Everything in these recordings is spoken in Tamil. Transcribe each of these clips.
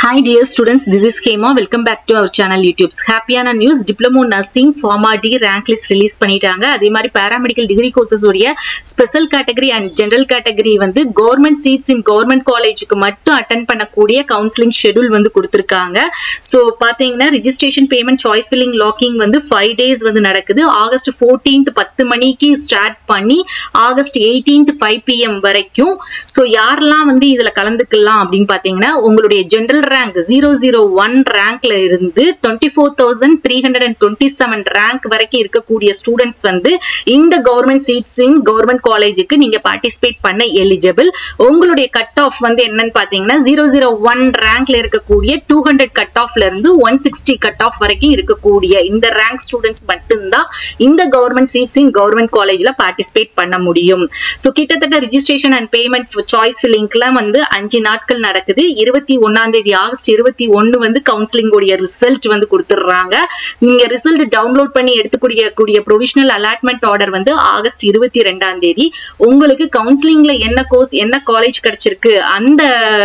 Hi dear students, this is Hema. Welcome back to our channel YouTube's ஹாப்பியான news diploma nursing pharma D rank list release பண்ணிட்டாங்க அதே மாதிரி பாராமெடிக்கல் டிகிரி கோர்சஸ் உடைய special category and general category வந்து கவர்மெண்ட் சீட்ஸ் இன் கவர்மெண்ட் காலேஜுக்கு மட்டும் அட்டன் பண்ணக்கூடிய கவுன்சிலிங் ஷெடியூல் வந்து கொடுத்துருக்காங்க ஸோ பார்த்தீங்கன்னா registration payment choice filling locking வந்து ஃபைவ் டேஸ் வந்து நடக்குது ஆகஸ்ட் ஃபோர்டீன்த் பத்து மணிக்கு ஸ்டார்ட் பண்ணி ஆகஸ்ட் எயிட்டீன்த் ஃபைவ் பிஎம் வரைக்கும் ஸோ யாரெல்லாம் வந்து இதுல கலந்துக்கலாம் அப்படின்னு பார்த்தீங்கன்னா உங்களுடைய general rank zero zero one ரேங்க்ல இருந்து twenty four thousand three hundred and twenty seven rank வரைக்கும் இருக்கக்கூடிய ஸ்டூடெண்ட்ஸ் வந்து இந்த கவர்மெண்ட் சீட்ஸ் இன் கவர்மெண்ட் காலேஜுக்கு நீங்க பார்ட்டிசிபேட் பண்ண எலிஜிபிள் உங்களுடைய கட் ஆஃப் வந்து என்னன்னு பாத்தீங்கன்னா ஜீரோ ஜீரோ ஒன் ரேங்க்ல இருக்கக்கூடிய டூ ஹண்ட்ரட் கட் ஆஃப்ல இருந்து ஒன் சிக்ஸ்டி கட் ஆஃப் வரைக்கும் இருக்கக்கூடிய இந்த ரேங்க் ஸ்டூடெண்ட்ஸ் மட்டும்தான் இந்த கவர்மெண்ட் சீட்ஸ் இன் கவர்மெண்ட் காலேஜ்ல பார்ட்டிசிபேட் பண்ண முடியும் ஸோ கிட்டத்தட்ட ரிஜிஸ்ட்ரேஷன் அண்ட் பேமெண்ட் சாய்ஸ் ஃபில்லிங்க்லாம் வந்து அஞ்சு நாட்கள் நடக்குது இருபத்தி ஒன்னாம் தேதி ஆகஸ்ட் இருபத்தி ஒன்னு வந்து கவுன்சிலிங் உடைய ரிசல்ட் வந்து கொடுத்துடுறாங்க நீங்க ரிசல்ட் டவுன்லோட் பண்ணி எடுத்துக்கூடிய கூடிய ப்ரொவிஷனல் அலாட்மெண்ட் ஆர்டர் வந்து ஆகஸ்ட் இருபத்தி ரெண்டாம் தேதி உங்களுக்கு கவுன்சிலிங்ல என்ன கோர்ஸ் என்ன காலேஜ் கிடைச்சிருக்கு அந்த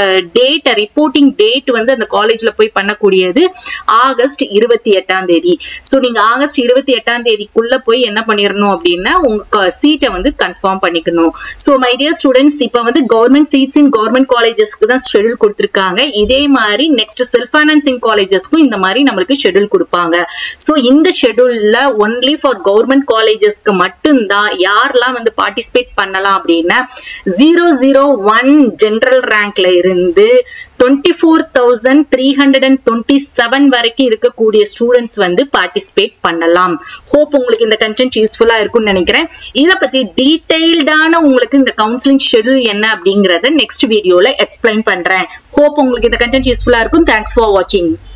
டேட் ரிப்போர்ட்டிங் டேட் வந்து அந்த காலேஜ்ல போய் பண்ணக்கூடியது ஆகஸ்ட் இருபத்தி எட்டாம் தேதி ஸோ நீங்க ஆகஸ்ட் இருபத்தி எட்டாம் தேதிக்குள்ள போய் என்ன பண்ணிடணும் அப்படின்னா உங்க சீட்டை வந்து கன்ஃபார்ம் பண்ணிக்கணும் ஸோ மை டியர் ஸ்டூடெண்ட்ஸ் இப்போ வந்து கவர்மெண்ட் சீட்ஸ் இன் கவர்மெண்ட் காலேஜஸ்க்கு தான் ஷெடியூல் கொடுத்துருக்காங்க இதே மாதிரி நெக்ஸ்ட் செல்ஃப் ஃபைனான்சிங் காலேஜஸ்க்கும் இந்த மாதிரி நம்மளுக்கு ஷெடியூல் கொடுப்பாங்க ஸோ இந்த ஷெடியூல்ல ஒன்லி ஃபார் கவர்மெண்ட் காலேஜஸ்க்கு மட்டும்தான் யாரெல்லாம் வந்து பார்ட்டிசிபேட் பண்ணலாம் அப்படின்னா ஜீரோ ஜீரோ ஒன் ஜென்ரல் ரேங்க்ல இருந்து twenty four thousand three hundred and twenty seven வரைக்கும் இருக்கக்கூடிய ஸ்டூடெண்ட்ஸ் வந்து பார்ட்டிசிபேட் பண்ணலாம் ஹோப் உங்களுக்கு இந்த கண்டென்ட் யூஸ்ஃபுல்லா இருக்கும்னு நினைக்கிறேன் இதை பத்தி டீடைல்டான உங்களுக்கு இந்த கவுன்சிலிங் ஷெடியூல் என்ன அப்படிங்கறத நெக்ஸ்ட் வீடியோல எக்ஸ்பிளைன் பண்றேன் ஹோப் உங்களுக்கு இந்த கண்டென்ட் யூஸ்ஃபுல்லா இருக்கும் தேங்க்ஸ் ஃபார் வாட்சிங்